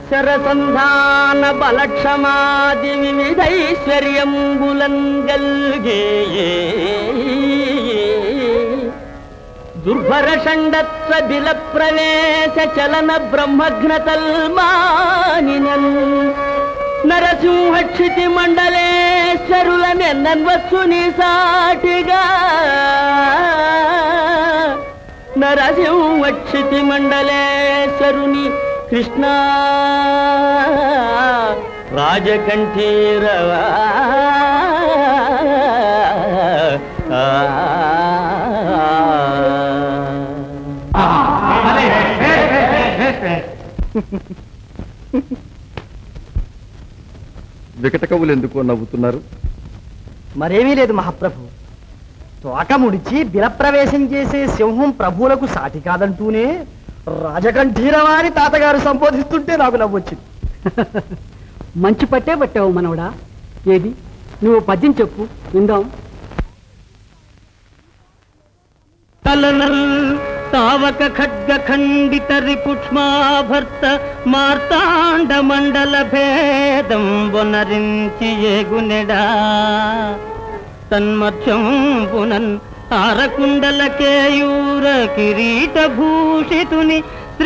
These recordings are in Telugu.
శరసంధాన బలక్షమాది వివిధైశ్వర్యంబులన్ గల్గే దుర్భర షండత్వ బిల ప్రవేశ చలన బ్రహ్మఘ్నతల్మానినన్ నరసింహక్షితి మండలేశ్వరుల నెన్నన్వత్సుని సాటిగా నరసింహక్షితి మండలేశ్వరుని కృష్ణ రాజకంఠీరవా వికట కవులు ఎందుకో నవ్వుతున్నారు మరేమీ లేదు మహాప్రభు తోక ముడిచి బిలప్రవేశం చేసే సింహం ప్రభువులకు సాటి కాదంటూనే రాజకంఠీరవారి తాతగారు సంబోధిస్తుంటే నాకు నవ్వొచ్చింది మంచి పట్టే పట్టావు మనవడా ఏది నువ్వు పద్యం చెప్పు విందాం కలనల్ తావక ఖడ్గ ఖండిత రిపుష్మాభర్త మార్తాండ మండల భేదం వనరించి ఏగునెడా తన్మధ్యం పునన్ తారకుండల కేయూర కిరీట భూషితుని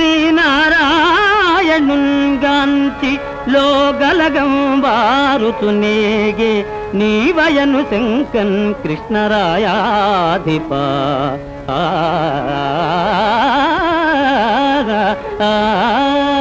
శ్రీనారాయణుంగాంచి లోగలగం వారుతునేగే నీవయను శంకన్ కృష్ణరాయాధిప ఆ, ఆ, ఆ,